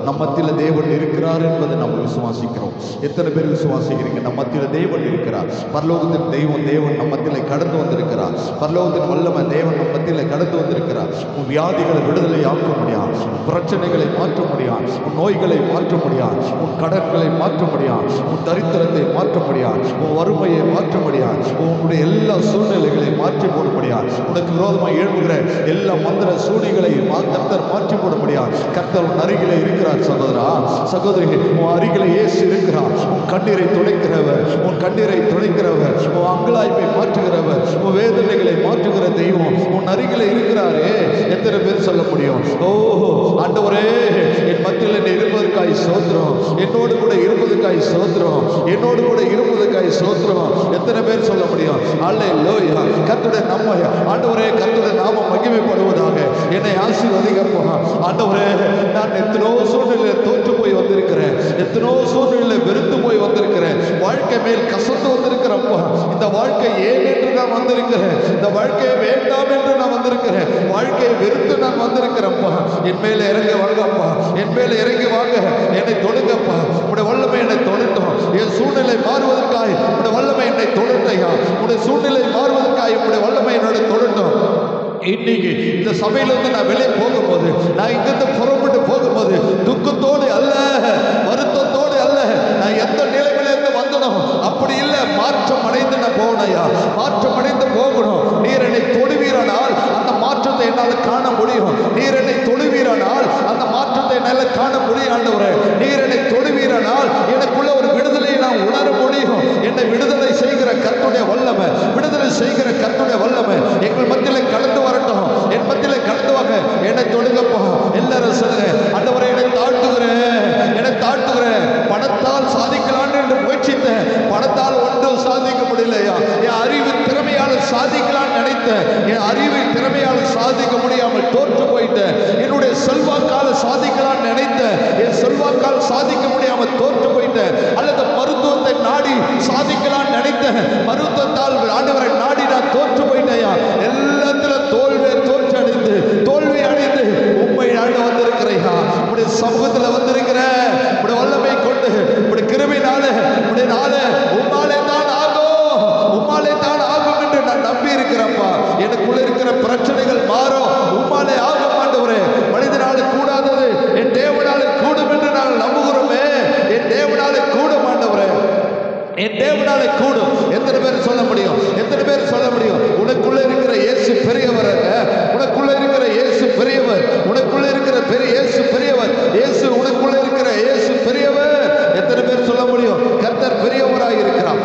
நம் மத்தியில் தேவன் இருக்கிறார் என்பதை நாம் விசுவாசிக்கிறோம் எத்தனை பேர் விசுவாசிக்கிறீங்க நம் மத்தியில் தேவன் இருக்கிறார் பரலோகத்தின் தெய்வம் தேவன் நம் மத்தியில் கடந்து வந்திருக்கிறார் பரலோகத்தின் வல்லமை தேவன் நம் மத்தியில் கடந்து வந்திருக்கிறார் உன் வியாதிகளை விடுதலை ஆக்க முடியாது உன் பிரச்சனைகளை மாற்ற முடியாது உன் நோய்களை மாற்ற முடியாது உன் கடன்களை மாற்ற முடியாது உன் தரித்திரத்தை மாற்ற முடியாது உன் வறுமையை மாற்ற முடியாது உன்னுடைய எல்லா சூழ்நிலைகளையும் மாற்றி போட முடியாது உனக்கு விரோதமாக எழுப்புகிற எல்லா மந்திர சூழ்நிலை கர்த்தர் மாற்றி போட முடியாது கர்த்தர் உன் அருகிலே இருக்கிறார் சகோதரா சகோதரி உன் அருகிலே இயேசு இருக்கிறார் உன் கண்ணீரை துடைக்கிறவர் உன் கண்ணீரை துடைக்கிறவர் உன் அங்கலாய்ப்பை மாற்றுகிறவர் உன் வேதனைகளை மாற்றுகிற தெய்வம் உன் அருகிலே இருக்கிறாரே எத்தனை பேர் சொல்ல முடியும் ஓ ஆண்டவரே என் மத்தியில் என்னை இருப்பதற்காய் சோத்திரம் என்னோடு கூட இருப்பதற்காய் சோத்திரம் என்னோடு கூட இருப்பதற்காய் சோத்திரம் எத்தனை பேர் சொல்ல முடியும் அல்ல லோயா கத்துடைய நம்ம ஆண்டவரே கத்துடைய நாம மகிமைப்படுவதாக என்னை ஆசீர்வதிக்கப்பா ஆண்டவரே நான் எத்தனோ சூழ்நிலையில தோற்று போய் வந்திருக்கிறேன் எத்தனோ சூழ்நிலையில வெறுத்து போய் வந்திருக்கிறேன் வாழ்க்கை மேல் கசந்து வந்திருக்கிறப்பா இந்த வாழ்க்கை ஏன் என்று நான் வந்திருக்கிறேன் இந்த வாழ்க்கையை வேண்டாம் என்று நான் வந்திருக்கிறேன் வாழ்க்கையை வெறுத்து நான் வந்திருக்கிறேன்ப்பா என் மேல இறங்கி வாங்கப்பா என் மேல இறங்கி வாங்க என்னை தொடுங்கப்பா உடைய வல்லமை என்னை தொடட்டும் என் சூழ்நிலை மாறுவதற்காய் உடைய வல்லமை என்னை தொடட்டையா உடைய சூழ்நிலை மாறுவதற்காய் உடைய வல்லமை என்னோட தொடட்டும் இன்னைக்கு இந்த சபையிலிருந்து நான் வெளியே போகும்போது நான் இங்கிருந்து புறப்பட்டு போகும்போது துக்கத்தோடு அல்ல வருத்தத்தோடு அல்ல நான் எந்த நிலைமையிலிருந்து வந்தனோ அப்படி இல்லை மாற்றம் அடைந்து நான் போகணையா மாற்றம் அடைந்து போகணும் நீர் என்னை தொடுவீரானால் அந்த மாற்றத்தை என்னால் காண முடியும் நீர் என்னை தொடுவீரானால் அந்த மாற்றத்தை என்னால் காண முடியும் ஆண்டவரே நீர் என்னை தொடுவீரானால் எனக்குள்ள ஒரு விடுதலையை நான் உணர முடியும் என்னை விடுதலை செய்கிற கர்த்துடைய வல்லமை விடுதலை செய்கிற கர்த்துடைய வல்லமை எங்கள் மத்தியில் கடந்து வரட்டும் என் மத்தியில் கடந்து வாங்க என்னை தொடுங்கப்பா எல்லாரும் சொல்லுங்க ஆண்டவரே என்னை தாழ்த்துகிறேன் என்னை தாழ்த்துகிறேன் பணத்தால் சாதிக்கலாம்னு என்று முயற்சித்தேன் பணத்தால் ஒன்றும் சாதிக்க முடியலையா என் அறிவு திறமையால் சாதிக்கலாம்னு நினைத்தேன் என் அறிவு திறமையால் சாதிக்க முடியாமல் தோற்று போயிட்டேன் என்னுடைய செல்வாக்கால் சாதிக்கலாம்னு நினைத்தேன் என் செல்வாக்கால் சாதிக்க முடியாமல் தோற்று போயிட்டேன் அல்லது மருத்துவத்தை நாடி சாதிக்கலாம்னு நினைத்தேன் மருத்துவத்தால் ஆண்டவரை நாடி நான் தோற்று போயிட்டேயா எல்லாத்திலும் தோல்வியை தோற்று அடைந்து தோல்வி அடைந்து உண்மை ஆண்டு வந்திருக்கிறையா உடைய சமூகத்தில் வந்திருக்கிற உடைய வல்லமை கொண்டு உடைய கிருமினால உடைய நாள உம்மாலே தான் ஆகும் உம்மாலே தான் ஆகும் என்று நான் நம்பி இருக்கிறப்பா எனக்குள்ள இருக்கிற பிரச்சனைகள் மாறும் உம்மாலே ஆகும் ஆண்டவரே மனிதனால கூடாதது என் தேவனாலே கூடும் என்று நாங்கள் நம்புகிறோமே என் தேவனாலே கூடும் ஆண்டவரே என் தேவனாலே கூடும் எத்தனை பேர் சொல்ல முடியும் எத்தனை பேர் சொல்ல முடியும் உனக்குள்ள இருக்கிற இயேசு பெரியவர் அல்ல. உனக்குள்ள இருக்கிற இயேசு பெரியவர் உனக்குள்ள இருக்கிற பெரிய இயேசு பெரியவர் இயேசு உனக்குள்ள இருக்கிற இயேசு பெரியவர் எத்தனை பேர் சொல்ல முடியும் கர்த்தர் பெரியவராக இருக்கிறார்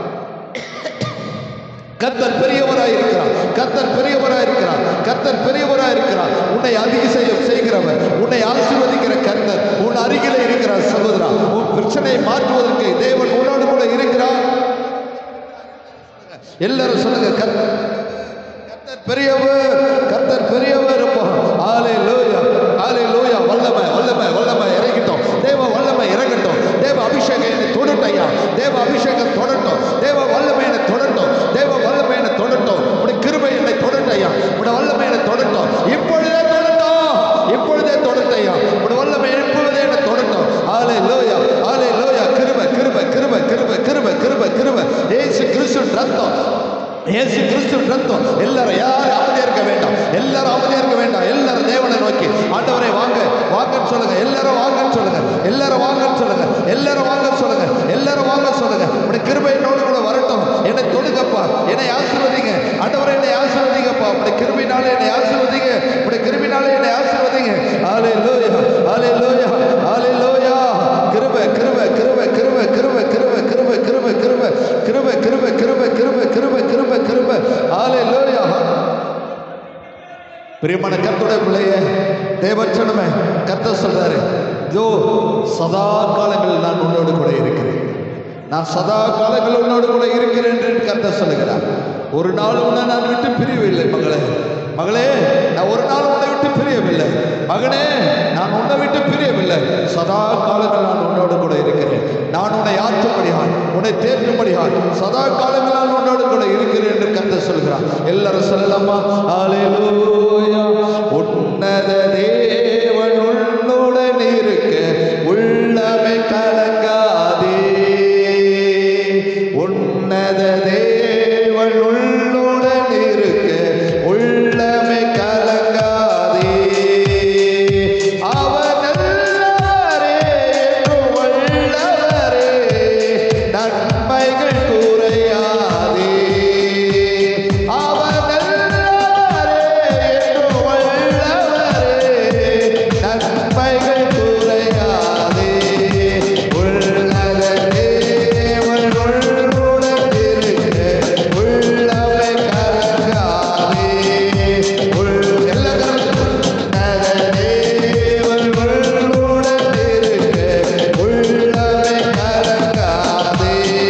கர்த்தர் பெரியவராய் இருக்கிறார் கர்த்தர் பெரியவராய் இருக்கிறார் கர்த்தர் பெரியவராய் இருக்கிறார் உன்னை அதிசயம் செய்கிறவர் உன்னை ஆசீர்வதிக்கிற கர்த்தர் உன் அருகிலே இருக்கிறார் சகோதரா உன் பிரச்சனையை மாற்றுவதற்கு தேவன் உன்னோடு கூட இருக்கிறார் எல்லாரும் சொல்லுங்க கர்த்தர் கர்த்தர் பெரியவர் கர்த்தர் பெரியவர் ஆலே லோயா ஆலே லோயா வல்லமை வல்லமை வல்லமை இறங்கிட்டோம் தேவ வல்லமை இறங்கட்டும் தேவ அபிஷேகம் என்னை தொடட்டையா தேவ அபிஷேகம் தொடட்டும் தேவ வல்லமை என்னை தொடட்டும் தேவ வல்லமை என்னை தொடட்டும் உடைய கிருபை என்னை தொடட்டையா உடைய வல்லமை என்னை தொடட்டும் இப்பொழுதே தொடட்டும் இப்பொழுதே தொடட்டையா உடைய வல்லமை எப்பொழுதே என்னை தொடட்டும் ஆலே லோயா ஆலே லோயா கிருபை கிருபை கிருபை கிருபை கிருபை கிருபை கிருபை ஏசு கிறிஸ்து ரத்தம் இயேசு கிறிஸ்து ரத்தம் எல்லாரும் யாரும் அமைதியா இருக்க வேண்டாம் எல்லாரும் அமைதியா இருக்க வேண்டாம் எல்லாரும் தேவனை நோக்கி ஆண்டவரை வாங்க வாங்கன்னு சொல்லுங்க எல்லாரும் வாங்கன்னு சொல்லுங்க எல்லாரும் வாங்கன்னு சொல்லுங்க எல்லாரும் வாங்கன்னு சொல்லுங்க எல்லாரும் வாங்க சொல்லுங்க உடைய கிருபை என்னோடு கூட வரட்டும் என்னை தொடுங்கப்பா என்னை ஆசீர்வதிங்க ஆண்டவரை என்னை ஆசீர்வதிங்கப்பா உடைய கிருபினாலே என்னை ஆசீர்வதிங்க உடைய கிருபினாலே என்னை ஆசீர்வதிங்க ஆலே லோயா ஆலே லோயா ஆலே லோயா கிருபை கிருபை கிருபை கிருபை கிருபை கிருபை கிருபை கிருபை கிருபை கிருபை கிருபை கிருபை கிருபை கிருபை கிருபை கிருபை ஆலே லோயா பிரியமான கர்த்தருடைய பிள்ளையே தேவச்சனமே கர்த்த சொல்றாரு இதோ சதா காலங்களில் நான் உன்னோடு கூட இருக்கிறேன் நான் சதா காலங்களில் உன்னோடு கூட இருக்கிறேன் என்று கர்த்த சொல்லுகிறார் ஒரு நாள் உன்னை நான் விட்டு பிரியவில்லை மகளே மகளே நான் ஒரு நாள் உன்னை விட்டு பிரியவில்லை மகனே நான் உன்னை விட்டு பிரியவில்லை சதா காலங்கள் நான் உன்னோடு கூட இருக்கிறேன் நான் உன்னை ஆற்றும்படியான் உன்னை தேற்றும்படியான் சதா காலங்கள் நான் உன்னோடு கூட இருக்கிறேன் என்று கர்த்த சொல்கிறார் எல்லாரும் சொல்லலாமா ஆலேலூயா உன்னத தேவன் உன்னுடனே இருக்க உள்ளமே கலங்காதே உன்னத தேவன் உள்ளுடன் இருக்க உள்ளமே கலங்காதே அவர் நல்லவரே என்றும் வல்லவரே நன்மைகள் குறையாதே அவர் நல்லவரே என்றும் வல்லவரே நன்மைகள் குறையாதே உள்ளத தேவன் உள்ளுடன் இருக்க உள்ளமை கலங்காதே உள் எல்லா கரங்களும் தேவன் உள்ளுடன் இருக்க உள்ளமை கலங்காதே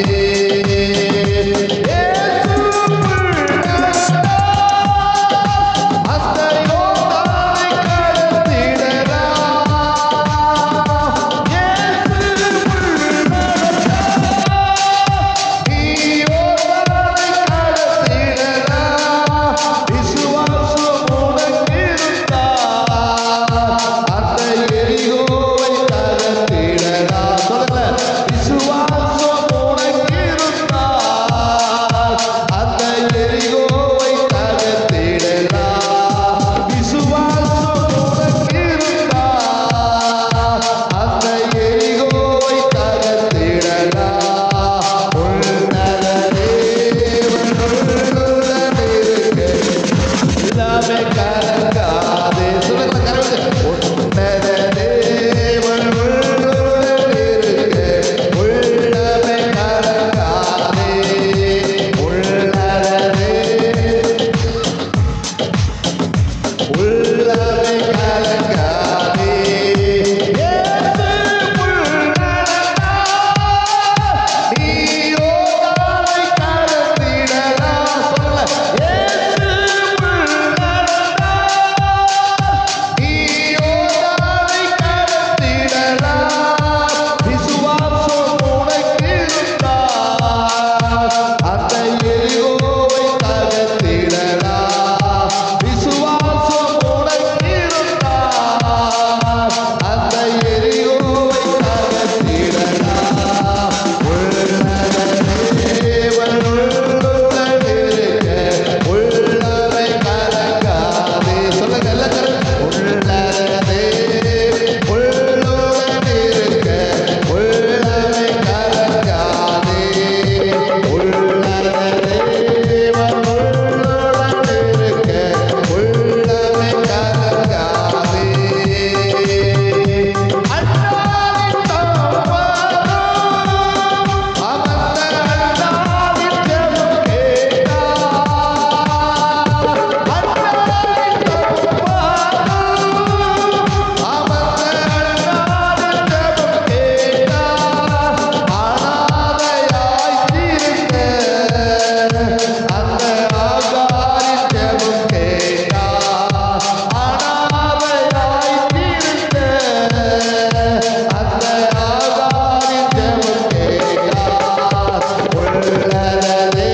விசுவாசம் உனக்கு இருந்தால் அந்த எரிகோவை தகர்த்திடலாம் விசுவாசம் உனக்கு இருந்தால் அந்த எரிகோவை தகர்த்திடலாம் உன்னத தேவன் உள்ளுடன் இருக்க எல்லாமே கலங்காதே சொல்லுங்க கரவத்து உன்னத தேவன் உள்ளுடன் இருக்க உள்ளமே கலங்காதே உள்ளத உள்ளமே கலங்காதே இயேசு உள்ளடனா நீயோ நாளை கடந்திடலாம் சொல்லுங்க இயேசு உள்ளடனா நீயோ நாளை கடந்திடலாம் விசுவாசம் உனக்கு இருந்தால் அந்த எரிகோவை தகர்த்திடலாம் விசுவாசம் உனக்கு இருந்தால் அந்த எரிகோவை தகர்த்திடலாம் உள்ளத தேவன் உள்ளுடன் இருக்க உள்ளவை கலங்காதே சொல்லுங்க எல்லா கரங்களும். உள்ளத தேவன் உள்ளுடன் இருக்க உள்ளவை கலங்காதே உள்ளத தேவன் உள்ளுடன் இருக்க உள்ளவை கலங்காதே அண்ணாவின் தம்மானோ அமர்ந்த அண்ணாவின் ஜெபம் கேட்டார் அண்ணாவின் தம்மானோ அமர்ந்த அண்ணாவின் ஜெபம் கேட்டார் அனாதையாய் தீர்ந்த அந்த ஆகாரின் ஜெபம் கேட்டார் அனாதையாய் தீர்ந்த அந்த ஆகாரின் ஜெபம் கேட்டார் உள்ளதே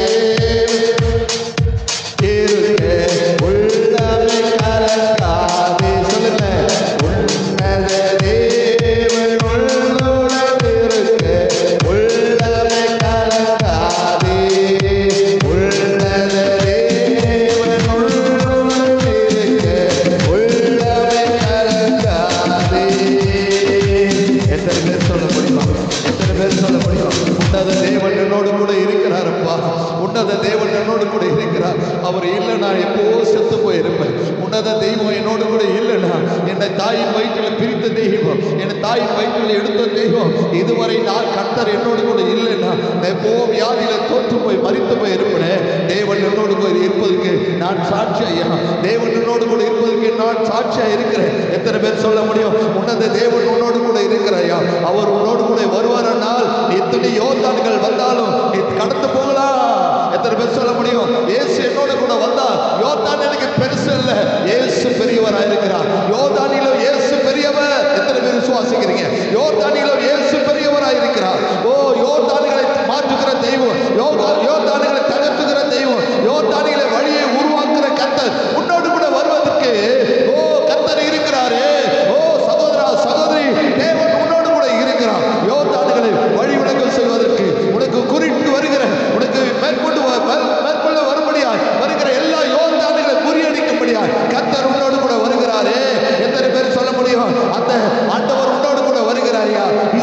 இருக்க உள்ளவை கலங்காதே சொல்லுங்க உன்னத தேவன் உள்ளுடன் இருக்க உள்ளவை கலங்காதே உள்ளத தேவன் உள்ளுடன் இருக்க உள்ளவை கலங்காதே எத்தனை பேர் சொல்ல முடியுமா எத்தனை பேர் சொல்ல முடியும் உன்னத தேவன் என்னோடு கூட இருக்கிறாரப்பா உன்னத தேவன் என்னோடு கூட இருக்கிறார் அவர் இல்லைனா எப்போ செத்து போயிருப்பேன் உன்னத தெய்வம் என்னோடு கூட இல்லைனா என்னை தாயின் வயிற்றில் பிரித்த தெய்வம் என்னை தாயின் வயிற்றில் எடுத்த தெய்வம் இதுவரை நான் கர்த்தர் என்னோடு கூட இல்லைனா நான் எப்போ வியாதியில தோற்று போய் மறித்து போய் இருப்பேன் தேவன் என்னோடு கூட இருப்பதற்கு நான் சாட்சி ஐயா தேவன் என்னோடு கூட இருப்பதற்கு நான் சாட்சியா இருக்கிறேன் எத்தனை பேர் சொல்ல முடியும் உன்னத தேவன் உன்னோடு கூட இருக்கிறாயா அவர் உன்னோடு கூட வருவாரானால் எத்தனை யோத்தான்கள் வந்தாலும் நீ கடந்து போகலாம் எத்தனை பேர் சொல்ல முடியும் இயேசு என்னோட கூட வந்தா யோதான் எனக்கு பெருசு இல்ல இயேசு பெரியவராக இருக்கிறார் யோதானிலும் இயேசு பெரியவர் எத்தனை பேர் விசுவாசிக்கிறீங்க யோதானிலும் இயேசு பெரியவராக இருக்கிறார் ஓ யோதானிகளை மாற்றுகிற தெய்வம் யோகா யோதானிகளை தகர்த்துகிற தெய்வம் யோதானிகளை வழியை உருவாக்குற கத்தர் உன்னோடு கூட வருவதற்கு ஓ கத்தர் இருக்கிறாரே ஓ சகோதரா சகோதரி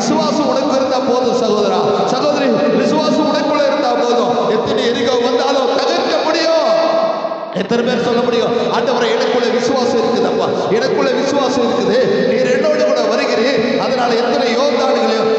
விசுவாசம் உனக்கு இருந்தா போதும் சகோதரா சகோதரி விசுவாசம் உனக்குள்ள இருந்தா போதும் எத்தனை எரிகோ வந்தாலும் தகர்க்க முடியும் எத்தனை பேர் சொல்ல முடியும் ஆண்டவரை எனக்குள்ள விசுவாசம் இருக்குதப்பா எனக்குள்ள விசுவாசம் இருக்குது நீர் என்னோடு கூட வருகிறீர் அதனால எத்தனை யோகானுகளையும்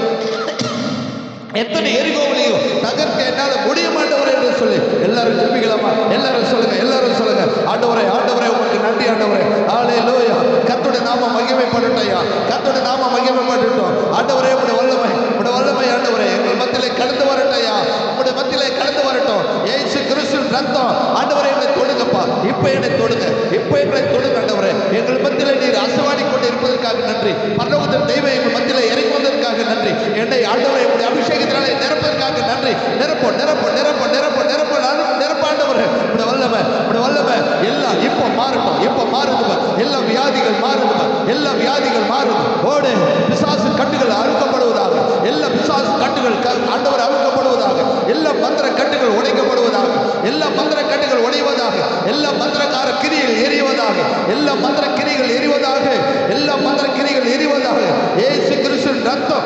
எத்தனை எரிகோவிலையும் தகர்க்க என்னால முடிய மாட்டவர் என்று சொல்லி எல்லாரும் ஜெபிக்கலாமா எல்லாரும் சொல்லுங்க எல்லாரும் சொல்லுங்க ஆண்டவரே ஆண்டவரே உமக்கு நன்றி ஆண்டவரே ஆலே லோயா கத்தோட நாம மகிமைப்படட்டையா கத்தோட நாம மகிமைப்படட்டும் ஆண்டவரே உடைய வல்லமை உடைய வல்லமை ஆண்டவரே எங்கள் மத்தியிலே கடந்து வரட்டையா உடைய மத்தியிலே கடந்து வரட்டும் ஏசு கிறிஸ்து ரத்தம் ஆண்டவரே என்னை தொடுங்கப்பா இப்ப என்னை தொடுங்க இப்ப எங்களை தொடுங்க ஆண்டவரே எங்கள் மத்தியிலே நீர் அசவாடி கொண்டு இருப்பதற்காக நன்றி பரலோகத்தின் தெய்வம் எங்கள் மத்தியிலே இறங்கி வந்ததற்காக நன்றி என்னை ஆண்டவரை உடைய அபிஷேகத்தினாலே நிரப்பதற்காக நன்றி நிரப்போ நிரப்போ நிரப்போ நிரப்போ நிரப்போ நிரப்ப நிரப்ப ஆண்டவரே உடைய வல்லமை உடைய வல்லமை எல்லாம் இப்போ மாறட்டும் இப்போ மாறுதுமா எல்லா வியாதிகள் மாறுதுமா எல்லா வியாதிகள் மாறுது ஓடு பிசாசு கட்டுகள் அறுக்கப்படுவதாக எல்லா பிசாசு கட்டுகள் க- ஆண்டவர் அறுக்கப்படுவதாக எல்லா மந்திர கட்டுகள் உடைக்கப்படுவதாக எல்லா மந்திர கட்டுகள் உடைவதாக எல்லா மந்திரக்கார கிரிகள் எரிவதாக எல்லா மந்திர கிரிகள் எரிவதாக எல்லா மந்திர கிரிகள் எரிவதாக ஏசு கிறிஸ்துவின் ரத்தம்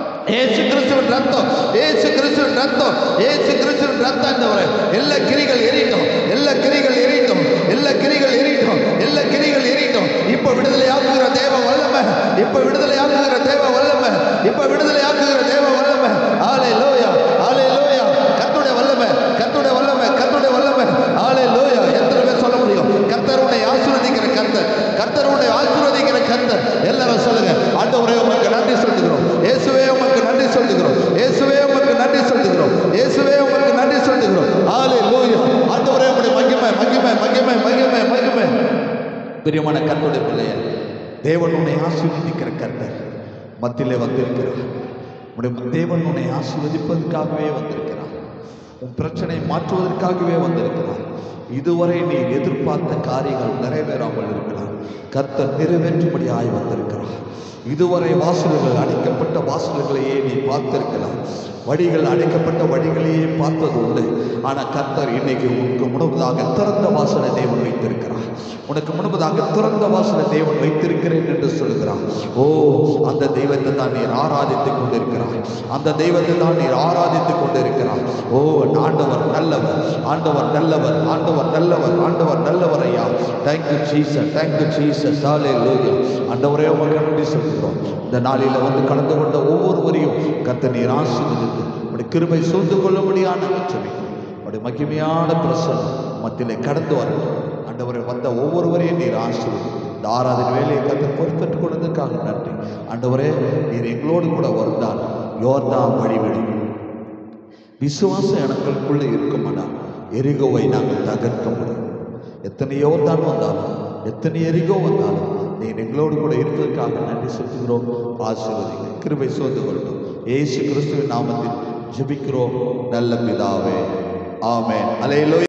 ஏசு கிறிஸ்துவின் ரத்தம் ஏசு கிறிஸ்துவின் ரத்தம் ஏசு கிறிஸ்துவின் ரத்தம் ஆண்டவரே எல்லா கிரிகள் எரியட்டும் எல்லா கிரிகள் எரியட்டும் எல்லா கிரிகள் எரியட்டும் எல்லா கிரிகள் எரியட்டும் இப்ப விடுதலை ஆக்குகிற தேவ வல்லமை இப்ப விடுதலை ஆக்குகிற தேவ வல்லமை இப்ப விடுதலை ஆக்குகிற தேவ வல்லமை ஆலே லோயா ஆலே லோயா கத்துடைய வல்லமை கத்துடைய வல்லமை கத்துடைய வல்லமை ஆலே லோயா எத்தனை பேர் சொல்ல முடியும் கர்த்தர் உன்னை ஆசீர்வதிக்கிற கர்த்தர் கர்த்தர் உன்னை ஆசீர்வதிக்கிற கர்த்தர் எல்லாரும் சொல்லுங்க ஆண்டவரே உமக்கு நன்றி சொல்லுகிறோம் இயேசுவே உமக்கு நன்றி சொல்லுகிறோம் இயேசுவே உமக்கு நன்றி சொல்லுகிறோம் இயேசுவே உமக்கு நன்றி சொல்லுகிறோம் ஆலே லோயா ஆண்டவரே உம்முடைய மகிமை மகிமை மகிமை மகிமை மகிமை பிரியமான கர்த்தருடைய பிள்ளைய தேவன் உன்னை ஆசீர்வதிக்கிற கர்த்தர் மத்தியிலே வந்திருக்கிறார் உடைய தேவன் உன்னை ஆசீர்வதிப்பதற்காகவே வந்திருக்கிறார் உன் பிரச்சனை மாற்றுவதற்காகவே வந்திருக்கிறார் இதுவரை நீ எதிர்பார்த்த காரியங்கள் நிறைவேறாமல் இருக்கலாம் கர்த்தர் நிறைவேற்றும்படியாய் வந்திருக்கிறார் இதுவரை வாசல்கள் அடைக்கப்பட்ட வாசல்களையே நீ பார்த்திருக்கலாம் வழிகள் அடைக்கப்பட்ட வழிகளையே பார்த்தது உண்டு ஆனால் கர்த்தர் இன்னைக்கு உனக்கு முன்பதாக திறந்த வாசலை தேவன் வைத்திருக்கிறார் உனக்கு முன்பதாக திறந்த வாசலை தேவன் வைத்திருக்கிறேன் என்று சொல்கிறார் ஓ அந்த தெய்வத்தை தான் நீர் ஆராதித்துக் கொண்டிருக்கிறாய் அந்த தெய்வத்தை தான் நீர் ஆராதித்துக் கொண்டிருக்கிறாய் ஓ ஆண்டவர் நல்லவர் ஆண்டவர் நல்லவர் ஆண்டவர் நல்லவர் ஆண்டவர் நல்லவர் ஐயா தேங்க்யூ ஜீசஸ் தேங்க்யூ ஜீசஸ் சாலே லோயா ஆண்டவரே உமக்கு நன்றி சொல்கிறோம் இந்த நாளில் வந்து கலந்து கொண்ட ஒவ்வொருவரையும் கர்த்தர் நீர் ஆசீர்வதித்து உடைய கிருபை சூழ்ந்து கொள்ளும்படியான ஜெபிக்கிறோம் உடைய மகிமையான பிரசனம் மத்தியிலே கடந்து வரட்டும் ஆண்டவரை வந்த ஒவ்வொருவரையும் நீர் ஆசீர்வதி இந்த ஆராதனை வேலையை கற்று பொறுப்பேற்றுக் கொண்டதுக்காக நன்றி ஆண்டவரே நீர் எங்களோடு கூட வந்தால் யோர்தான் வழிவிடும் விசுவாசம் எனக்குள்ள இருக்குமானால் எரிகோவை நாங்கள் தகர்க்க முடியும் எத்தனையோ தான் வந்தாலும் எத்தனை எரிகோ வந்தாலும் நீ எங்களோடு கூட இருப்பதற்காக நன்றி செலுத்துகிறோம் ஆசீர்வதிங்க கிருபை சோர்ந்து கொள்ளட்டும் ஏசு கிறிஸ்துவின் நாமத்தில் ஜெபிக்கிறோம் நல்ல பிதாவே ஆமென் அலையிலோ